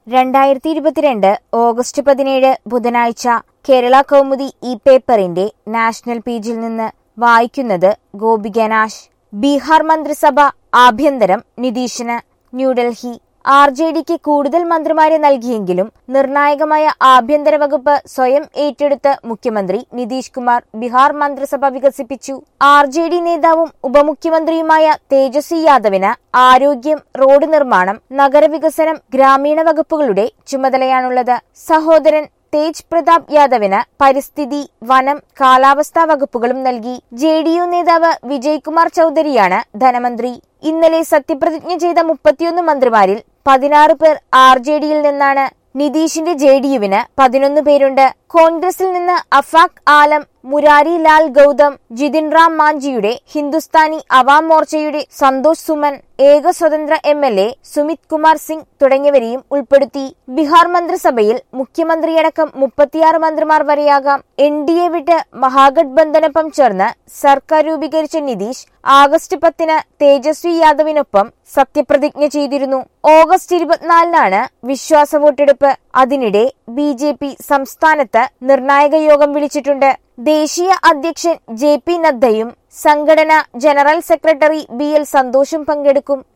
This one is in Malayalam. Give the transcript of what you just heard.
രണ്ടായിരത്തി ഇരുപത്തിരണ്ട് ഓഗസ്റ്റ് പതിനേഴ് ബുധനാഴ്ച കേരള കൗമുദി ഈ പേപ്പറിന്റെ നാഷണൽ പേജിൽ നിന്ന് വായിക്കുന്നത് ഗോപിക നാശ് ബീഹാർ മന്ത്രിസഭ ആഭ്യന്തരം നിതീഷിന് ന്യൂഡൽഹി ആർ ജെ ഡിക്ക് കൂടുതൽ മന്ത്രിമാരെ നൽകിയെങ്കിലും നിർണായകമായ ആഭ്യന്തര വകുപ്പ് സ്വയം ഏറ്റെടുത്ത് മുഖ്യമന്ത്രി നിതീഷ് കുമാർ ബീഹാർ മന്ത്രിസഭ വികസിപ്പിച്ചു ആർ ജെ ഡി നേതാവും ഉപമുഖ്യമന്ത്രിയുമായ തേജസ്വി യാദവിന് ആരോഗ്യം റോഡ് നിർമ്മാണം നഗരവികസനം ഗ്രാമീണ വകുപ്പുകളുടെ ചുമതലയാണുള്ളത് സഹോദരൻ തേജ് പ്രതാപ് യാദവിന് പരിസ്ഥിതി വനം കാലാവസ്ഥാ വകുപ്പുകളും നൽകി ജെ ഡി യു നേതാവ് വിജയ് കുമാർ ചൌധരിയാണ് ധനമന്ത്രി ഇന്നലെ സത്യപ്രതിജ്ഞ ചെയ്ത മുപ്പത്തിയൊന്ന് മന്ത്രിമാരിൽ പതിനാറ് പേർ ആർ ജെ ഡിയിൽ നിന്നാണ് നിതീഷിന്റെ ജെ ഡി യുവിന് പതിനൊന്ന് പേരുണ്ട് കോൺഗ്രസിൽ നിന്ന് അഫാഖ് ആലം മുരാരി ലാൽ ഗൗതം ജിതിൻ റാം മാഞ്ചിയുടെ ഹിന്ദുസ്ഥാനി അവാം മോർച്ചയുടെ സന്തോഷ് സുമൻ ഏക സ്വതന്ത്ര M L A Sumit Kumar Singh തുടങ്ങിയവരെയും ഉൾപ്പെടുത്തി ബീഹാർ മന്ത്രിസഭയിൽ മുഖ്യമന്ത്രിയടക്കം മുപ്പത്തിയാറ് മന്ത്രിമാർ വരെയാകാം എൻ ഡി എ വിട്ട് മഹാഗഡ്ബന്ധനൊപ്പം ചേർന്ന് സർക്കാർ രൂപീകരിച്ച നിതീഷ് ആഗസ്റ്റ് പത്തിന് തേജസ്വി യാദവിനൊപ്പം സത്യപ്രതിജ്ഞ ചെയ്തിരുന്നു ഓഗസ്റ്റ് ഇരുപത്തിനാലിനാണ് വിശ്വാസ വോട്ടെടുപ്പ് അതിനിടെ ബി ജെ പി സംസ്ഥാനത്ത് നിർണായക യോഗം വിളിച്ചിട്ടുണ്ട് ദേശീയ അധ്യക്ഷൻ ജെ പി നദ്ദയും സംഘടന ജനറൽ സെക്രട്ടറി ബി എൽ സന്തോഷും പങ്കെടുക്കും